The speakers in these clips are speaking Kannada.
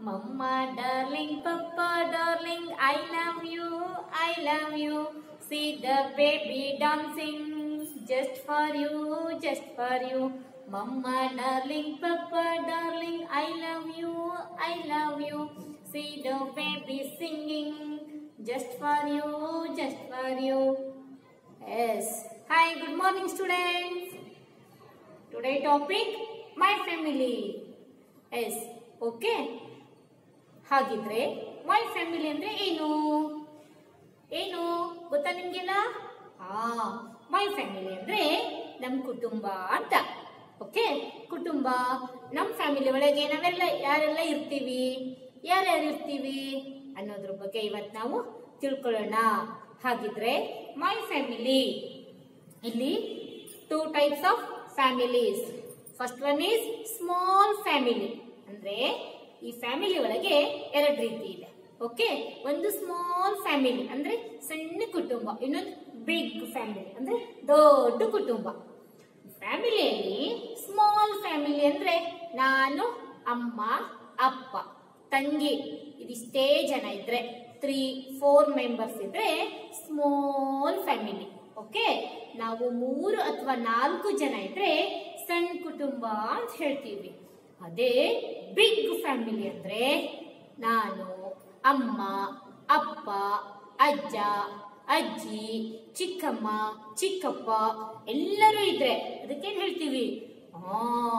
Mama darling, Papa darling, I love you, I love you. See the baby dancing just for you, just for you. Mama darling, Papa darling, I love you, I love you. See the baby singing just for you, just for you. Yes. Hi, good morning students. Today topic my family. Yes. Okay. ಹಾಗಿದ್ರೆ ಮೈ ಫ್ಯಾಮಿಲಿ ಅಂದ್ರೆ ಏನು ಏನು ಗೊತ್ತಾ ನಿಮ್ಗೆಲ್ಲ ಹಾ ಮೈ ಫ್ಯಾಮಿಲಿ ಅಂದ್ರೆ ನಮ್ ಕುಟುಂಬ ಅಂತ ಓಕೆ ಕುಟುಂಬ ನಮ್ ಫ್ಯಾಮಿಲಿ ಒಳಗೆ ನಾವೆಲ್ಲ ಯಾರೆಲ್ಲ ಇರ್ತೀವಿ ಯಾರ್ಯಾರು ಇರ್ತೀವಿ ಅನ್ನೋದ್ರ ಬಗ್ಗೆ ಇವತ್ತು ನಾವು ತಿಳ್ಕೊಳ್ಳೋಣ ಹಾಗಿದ್ರೆ ಮೈ ಫ್ಯಾಮಿಲಿ ಇಲ್ಲಿ two types of families first one is small family ಅಂದ್ರೆ ಈ ಫ್ಯಾಮಿಲಿ ಒಳಗೆ ಎರಡು ರೀತಿ ಇದೆ ಓಕೆ ಒಂದು ಸ್ಮಾಲ್ ಫ್ಯಾಮಿಲಿ ಅಂದ್ರೆ ಸಣ್ಣ ಕುಟುಂಬ ಇನ್ನೊಂದು ಬಿಗ್ ಫ್ಯಾಮಿಲಿ ಅಂದ್ರೆ ದೊಡ್ಡ ಕುಟುಂಬ ಫ್ಯಾಮಿಲಿಯಲ್ಲಿ ಸ್ಮಾಲ್ ಫ್ಯಾಮಿಲಿ ಅಂದ್ರೆ ನಾನು ಅಮ್ಮ ಅಪ್ಪ ತಂಗಿ ಇದಿಷ್ಟೇ ಜನ ಇದ್ರೆ ತ್ರೀ ಫೋರ್ ಮೆಂಬರ್ಸ್ ಇದ್ರೆ ಸ್ಮಾಲ್ ಫ್ಯಾಮಿಲಿ ಓಕೆ ನಾವು ಮೂರು ಅಥವಾ ನಾಲ್ಕು ಜನ ಇದ್ರೆ ಸಣ್ಣ ಕುಟುಂಬ ಅಂತ ಹೇಳ್ತೀವಿ ಅದೇ ಬಿಗ್ ಫ್ಯಾಮಿಲಿ ಅಂದ್ರೆ ನಾನು ಅಮ್ಮ ಅಪ್ಪ ಅಜ್ಜ ಅಜ್ಜಿ ಚಿಕ್ಕಮ್ಮ ಚಿಕ್ಕಪ್ಪ ಎಲ್ಲರೂ ಇದ್ರೆ ಅದಕ್ಕೇನ್ ಹೇಳ್ತೀವಿ ಹಾ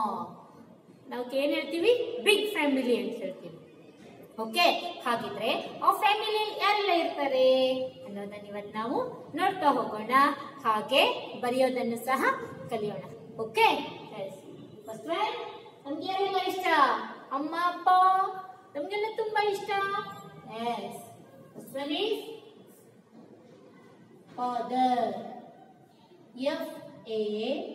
ನಾವು ಏನ್ ಹೇಳ್ತೀವಿ ಬಿಗ್ ಫ್ಯಾಮಿಲಿ ಅಂತ ಹೇಳ್ತೀವಿ ಓಕೆ ಹಾಗಿದ್ರೆ ಆ ಫ್ಯಾಮಿಲಿ ಯಾರೆಲ್ಲ ಇರ್ತಾರೆ ಅನ್ನೋದನ್ನ ಇವತ್ತು ನಾವು ನೋಡ್ತಾ ಹೋಗೋಣ ಹಾಗೆ ಬರೆಯೋದನ್ನು ಸಹ ಕಲಿಯೋಣ ಓಕೆ ಫಸ್ಟ್ ನಮ್ಗೆ ಯಾರೆಲ್ಲ ಇಷ್ಟ ಅಮ್ಮ ಅಪ್ಪ ನಮ್ಗೆಲ್ಲ ತುಂಬಾ ಇಷ್ಟ yes first one is father F A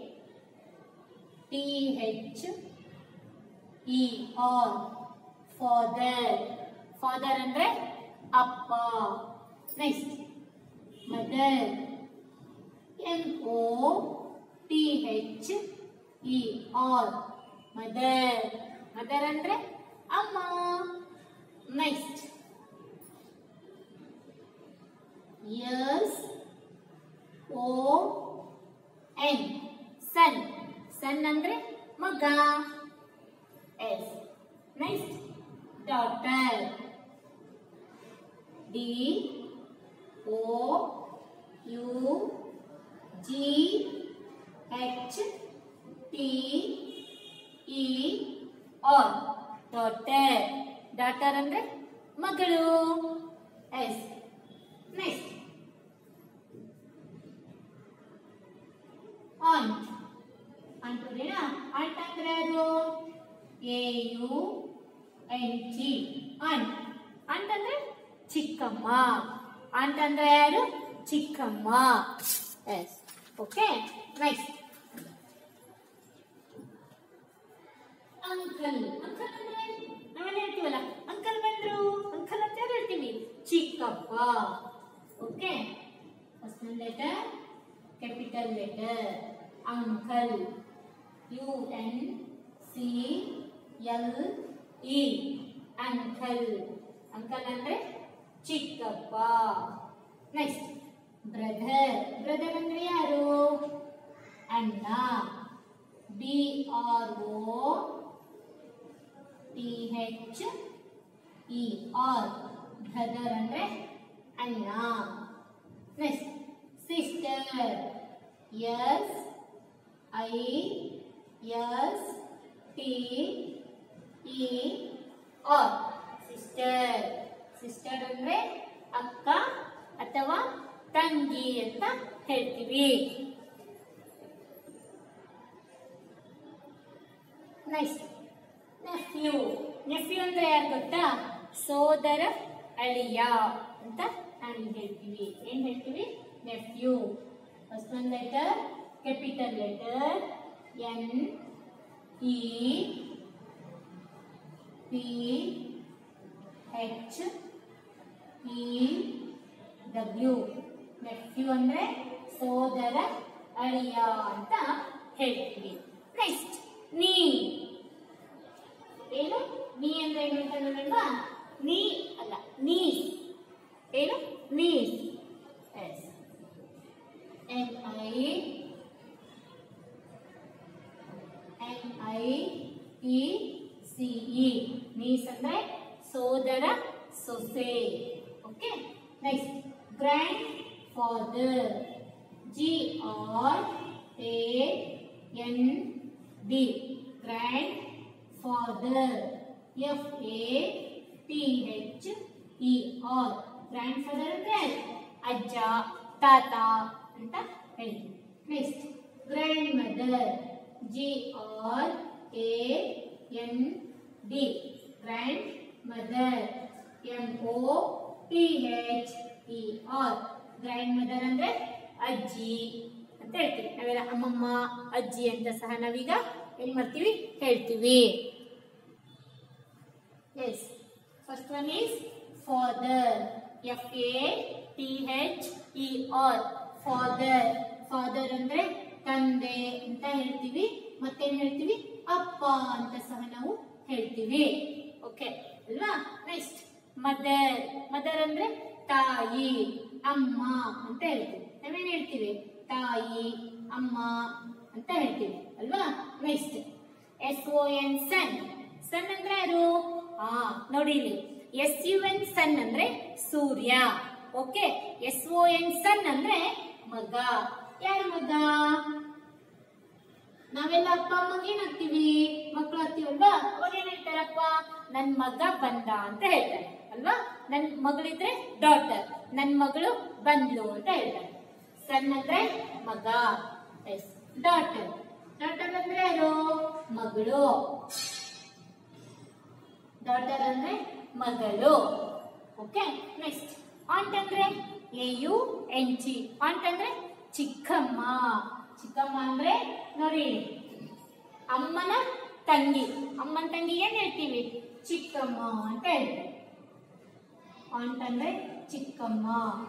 T H E R father father ಅಂದ್ರೆ ಅಪ್ಪ next mother M O T H E R mother mother ಅಂದ್ರೆ ಅಮ್ಮ next S O N son son ಅಂದ್ರೆ ಮಗ yes next daughter D O U G H T E R daughter daughter ಅಂದ್ರೆ ಮಗಳು ಎಸ್ ನೆಕ್ಸ್ಟ್ ಆಂಟ್ ಆಂಟ್ ಅಂದ್ರೇನಾ ಆಂಟ್ ಅಂದ್ರೆ ಯಾರು A U N G aunt aunt ಅಂದ್ರೆ ಚಿಕ್ಕಮ್ಮ ಆಂಟ್ ಅಂದ್ರೆ ಯಾರು ಚಿಕ್ಕಮ್ಮ yes okay next uncle uncle ಅಂದ್ರೆ ನಾವೇನ್ ಹೇಳ್ತೀವಲ್ಲ ಅಂಕಲ್ ಬಂದ್ರು ಅಂಕಲ್ ಅಂತ ಯಾರು ಹೇಳ್ತೀವಿ ಚಿಕ್ಕಪ್ಪ okay first letter capital letter uncle U N C L E uncle uncle ಅಂದ್ರೆ ಚಿಕ್ಕಪ್ಪ ನೆಕ್ಸ್ಟ್ ಬ್ರದರ್ ಬ್ರದರ್ ಅಂದ್ರೆ ಯಾರು ಅಣ್ಣ B R O T H E R brother ಅಂದ್ರೆ ಅಣ್ಣ next sister S I S T E R sister sister ಅಂದ್ರೆ ಅಕ್ಕ ಅಥವಾ ತಂಗಿ ಅಂತ ಹೇಳ್ತೀವಿ ನೆಕ್ಸ್ಟ್ ನೆಫ್ಯೂ ನೆಫ್ಯೂ ಅಂದ್ರೆ ಯಾರು ಗೊತ್ತಾ ಸೋದರ ಅಳಿಯ ಅಂತ ನಾವು ಹೇಳ್ತೀವಿ ಏನ್ ಹೇಳ್ತೀವಿ nephew first one letter capital letter N E P H E W nephew ಅಂದ್ರೆ ಸೋದರ ಅಳಿಯ ಅಂತ ಹೇಳ್ತೀವಿ ನೆಕ್ಸ್ಟ್ ನೀ ಏನು ನೀ ಅಂದ್ರೆ ಅಂದ್ರೆ ಏನು ಅಂತ ನೋಡಲ್ವಾ ನೀ ಅಲ್ಲ ನೀಸ್ ಏನು niece S N I N I E C E niece ಅಂದ್ರೆ ಸೋದರ ಸೊಸೆ okay next grandfather G R A N D grandfather F A T H E R grandfather ಅಂದ್ರೆ ಅಜ್ಜ ತಾತ ಅಂತ ಹೇಳ್ತೀವಿ next grandmother G R A N D grandmother M O T H E R grandmother ಅಂದ್ರೆ ಅಜ್ಜಿ ಅಂತ ಹೇಳ್ತೀವಿ ನಾವೆಲ್ಲ ಅಮ್ಮಮ್ಮ ಅಜ್ಜಿ ಅಂತ ಸಹ ನಾವೀಗ ಏನ್ ಮಾಡ್ತೀವಿ ಹೇಳ್ತೀವಿ yes first one is father F A T H E R father father ಅಂದ್ರೆ ತಂದೆ ಅಂತ ಹೇಳ್ತೀವಿ ಮತ್ತೇನ್ ಹೇಳ್ತೀವಿ ಅಪ್ಪ ಅಂತ ಸಹ ನಾವು ಹೇಳ್ತೀವಿ ಓಕೆ ಅಲ್ವಾ ನೆಕ್ಸ್ಟ್ ಮದರ್ ಮದರ್ ಅಂದ್ರೆ ತಾಯಿ ಅಮ್ಮ ಅಂತ ಹೇಳ್ತೀವಿ ನಾವೇನ್ ಹೇಳ್ತೀವಿ ತಾಯಿ ಅಮ್ಮ ಅಂತ ಹೇಳ್ತೀವಿ ಅಲ್ವಾ next S O N son son ಅಂದ್ರೆ ಯಾರು ಆ ನೋಡಿ ಇಲ್ಲಿ ಎಸ್ ಯು ಎನ್ ಸನ್ ಅಂದ್ರೆ ಸೂರ್ಯ ಓಕೆ ಎಸ್ ಓ ಎನ್ ಸನ್ ಅಂದ್ರೆ ಮಗ ಯಾರ ಮಗ ನಾವೆಲ್ಲ ಅಪ್ಪ ಅಮ್ಮಗೆ ಏನಾಗ್ತೀವಿ ಮಕ್ಕಳು ಆಗ್ತೀವಲ್ವಾ ಅವಾಗ ಏನ್ ಹೇಳ್ತಾರಪ್ಪ ನನ್ ಮಗ ಬಂದ ಅಂತ ಹೇಳ್ತಾರೆ ಅಲ್ವಾ ನನ್ ಮಗಳಿದ್ರೆ ಡಾಟರ್ ನನ್ ಮಗಳು ಬಂದ್ಲು ಅಂತ ಹೇಳ್ತಾರೆ ಸನ್ ಅಂದ್ರೆ ಮಗ ಎಸ್ ಡಾಟರ್ ಡಾಟರ್ ಅಂದ್ರೆ ಯಾರು ಮಗಳು ಡಾಟರ್ ಅಂದ್ರೆ ಮಗಳು ಓಕೆ ನೆಕ್ಸ್ಟ್ ಆಂಟ್ ಅಂದ್ರೆ A U N T aunt ಅಂದ್ರೆ ಚಿಕ್ಕಮ್ಮ ಚಿಕ್ಕಮ್ಮ ಅಂದ್ರೆ ನೋಡಿ ಅಮ್ಮನ ತಂಗಿ ಅಮ್ಮನ ತಂಗಿ ಏನ್ ಹೇಳ್ತೀವಿ ಚಿಕ್ಕಮ್ಮ ಅಂತ ಹೇಳ್ತೀವಿ ಆಂಟ್ ಅಂದ್ರೆ ಚಿಕ್ಕಮ್ಮ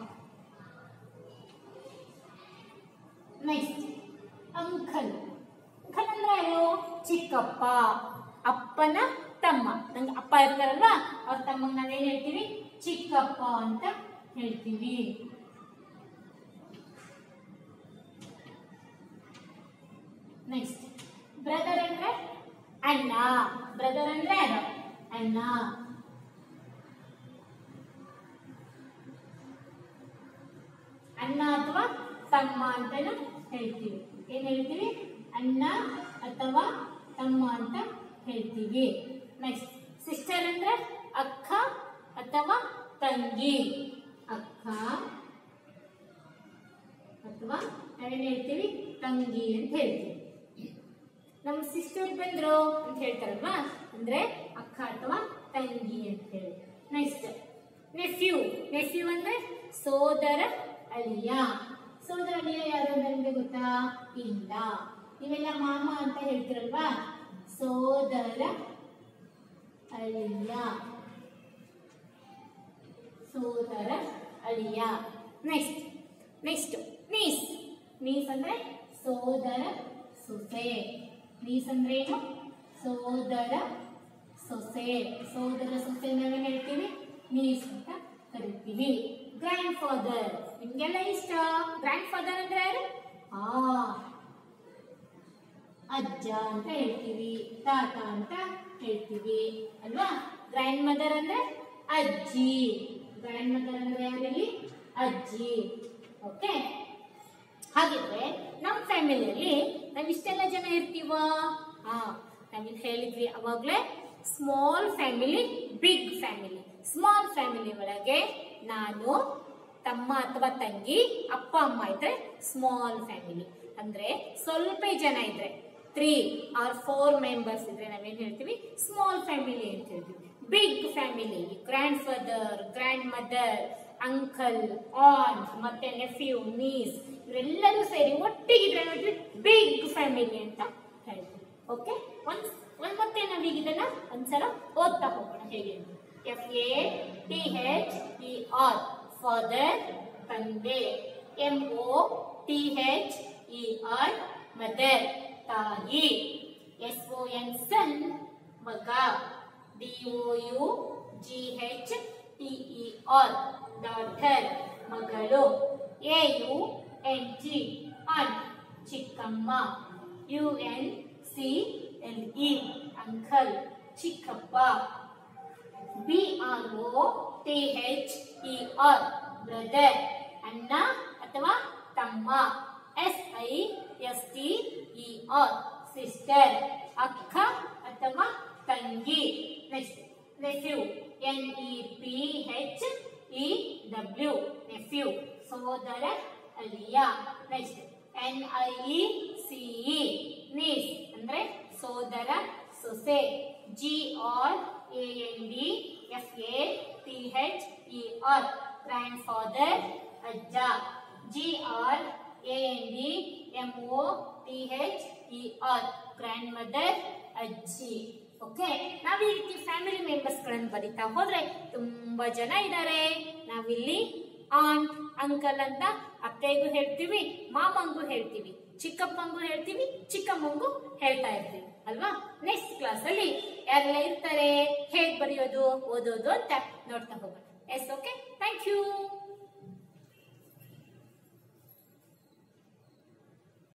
ನೆಕ್ಸ್ಟ್ ಅಂಕಲ್ ಅಂಕಲ್ ಅಂದ್ರೆ ಯಾರು ಚಿಕ್ಕಪ್ಪ ಅಪ್ಪನ ತಮ್ಮ ನಂಗೆ ಅಪ್ಪ ಇರ್ತಾರಲ್ವಾ ಅವ್ರ ತಮ್ಮಗ್ ನಾವೇನ್ ಹೇಳ್ತೀವಿ ಚಿಕ್ಕಪ್ಪ ಅಂತ ಹೇಳ್ತೀವಿ ನೆಕ್ಸ್ಟ್ ಬ್ರದರ್ ಅಂದ್ರೆ ಅಣ್ಣ ಬ್ರದರ್ ಅಂದ್ರೆ ಯಾರು ಅಣ್ಣ ಅಣ್ಣ ಅಥವಾ ತಮ್ಮ ಅಂತಾನು ಹೇಳ್ತೀವಿ ಏನ್ ಹೇಳ್ತೀವಿ ಅಣ್ಣ ಅಥವಾ ತಮ್ಮ ಅಂತ ಹೇಳ್ತೀವಿ ನೆಕ್ಸ್ಟ್ ಸಿಸ್ಟರ್ ಅಂದ್ರೆ ಅಕ್ಕ ಅಥವಾ ತಂಗಿ ಅಕ್ಕ ಅಥವಾ ನಾವೇನ್ ಹೇಳ್ತೀವಿ ತಂಗಿ ಅಂತ ಹೇಳ್ತೀವಿ ನಮ್ಮ ಸಿಸ್ಟರ್ ಬಂದ್ರು ಅಂತ ಹೇಳ್ತಾರಲ್ವಾ ಅಂದ್ರೆ ಅಕ್ಕ ಅಥವಾ ತಂಗಿ ಅಂತ ಹೇಳಿ ನೆಕ್ಸ್ಟ್ ನೆಫ್ಯೂ ನೆಫ್ಯೂ ಅಂದ್ರೆ ಸೋದರ ಅಳಿಯ ಸೋದರ ಅಳಿಯ ಯಾರು ಅಂತ ನಿಮ್ಗೆ ಗೊತ್ತಾ ಇಲ್ಲ ನೀವೆಲ್ಲ ಮಾಮ ಅಂತ ಹೇಳ್ತಿರಲ್ವಾ ಸೋದರ ಅಳಿಯ ಸೋದರ ಅಳಿಯ ನೆಕ್ಸ್ಟ್ ನೆಕ್ಸ್ಟ್ ನೀಸ್ ನೀಸ್ ಅಂದ್ರೆ ಸೋದರ ಸೊಸೆ ನೀಸ್ ಅಂದ್ರೆ ಏನು ಸೋದರ ಸೊಸೆ ಸೋದರ ಸೊಸೆ ನಾವೇನ್ ಹೇಳ್ತೀವಿ ನೀಸ್ ಅಂತ ಕರಿತೀವಿ ಗ್ರ್ಯಾಂಡ್ ಫಾದರ್ ನಿಮ್ಗೆಲ್ಲ ಇಷ್ಟ ಗ್ರ್ಯಾಂಡ್ ಫಾದರ್ ಅಂದ್ರೆ ಯಾರು ಆ ಅಜ್ಜ ಅಂತ ಹೇಳ್ತೀವಿ ತಾತ ಅಂತ ಹೇಳ್ತೀವಿ ಅಲ್ವಾ ಗ್ರ್ಯಾಂಡ್ ಮದರ್ ಅಂದ್ರೆ ಅಜ್ಜಿ ಗ್ರ್ಯಾಂಡ್ ಮದರ್ ಅಂದ್ರೆ ಯಾರಲ್ಲಿ ಅಜ್ಜಿ ಓಕೆ ಹಾಗಿದ್ರೆ ನಮ್ಮ ಫ್ಯಾಮಿಲಿಯಲ್ಲಿ ನಾವ್ ಇಷ್ಟೆಲ್ಲ ಜನ ಇರ್ತೀವ ಹಾ ನಾವಿಲ್ಲಿ ಹೇಳಿದ್ವಿ ಅವಾಗ್ಲೇ small family big family small family ಒಳಗೆ ನಾನು ತಮ್ಮ ಅಥವಾ ತಂಗಿ ಅಪ್ಪ ಅಮ್ಮ ಇದ್ರೆ ಸ್ಮಾಲ್ ಫ್ಯಾಮಿಲಿ ಅಂದ್ರೆ ಸ್ವಲ್ಪ ಜನ ಇದ್ರೆ ತ್ರೀ ಆರ್ ಫೋರ್ ಮೆಂಬರ್ಸ್ ಇದ್ರೆ ನಾವೇನ್ ಹೇಳ್ತೀವಿ ಸ್ಮಾಲ್ ಫ್ಯಾಮಿಲಿ ಅಂತ ಹೇಳ್ತೀವಿ big family grandfather grandmother uncle aunt ಮತ್ತೆ ನೆಫ್ಯೂ ನೀಸ್ ಇವರೆಲ್ಲರೂ ಸೇರಿ ಒಟ್ಟಿಗಿದ್ರೆ ನೋಡ್ರಿ ಬಿಗ್ ಫ್ಯಾಮಿಲಿ ಅಂತ ಹೇಳ್ತೀವಿ ಓಕೆ ಒಂದ್ ಒಂದ್ ಮತ್ತೆ ನಾವೀಗ ಇದನ್ನ ಒಂದ್ಸಲ ಓದ್ತಾ ಹೋಗೋಣ ಹೇಗೆ F A T H E R father ತಂದೆ M O T H E R mother ತಾಯಿ ಎಸ್ ಒ ಎನ್ ಸನ್ ಮಗ D O U G H T E R daughter ಮಗಳು A U N G aunt ಚಿಕ್ಕಮ್ಮ U N C L E uncle ಚಿಕ್ಕಪ್ಪ B R O T H E R brother ಅಣ್ಣ ಅಥವಾ ತಮ್ಮ S I S T E R sister ಅಕ್ಕ ಅಥವಾ ತಂಗಿ next nephew N E P H E W nephew ಸೋದರ ಅಳಿಯ next N I E C E niece ಅಂದ್ರೆ ಸೋದರ ಸೊಸೆ G R A N D F A T H E R grandfather ಅಜ್ಜ G R A N D M O T H E R grandmother ಅಜ್ಜಿ ಓಕೆ ನಾವ್ ಈ ರೀತಿ ಫ್ಯಾಮಿಲಿ ಮೆಂಬರ್ಸ್ ಗಳನ್ನು ಬರಿತಾ ಹೋದ್ರೆ ತುಂಬಾ ಜನ ಇದ್ದಾರೆ ನಾವಿಲ್ಲಿ ಆಂಟ್ ಅಂಕಲ್ ಅಂತ ಅತ್ತೆಗೂ ಹೇಳ್ತೀವಿ ಮಾಮಂಗೂ ಹೇಳ್ತೀವಿ ಚಿಕ್ಕಪ್ಪಂಗೂ ಹೇಳ್ತೀವಿ ಚಿಕ್ಕಮ್ಮಂಗೂ ಹೇಳ್ತಾ ಇರ್ತೀವಿ ಅಲ್ವಾ ನೆಕ್ಸ್ಟ್ ಕ್ಲಾಸ್ ಅಲ್ಲಿ ಯಾರೆಲ್ಲ ಇರ್ತಾರೆ ಹೇಗ್ ಬರೆಯೋದು ಓದೋದು ಅಂತ ನೋಡ್ತಾ ಹೋಗೋಣ ಎಸ್ ಓಕೆ ಥ್ಯಾಂಕ್ ಯು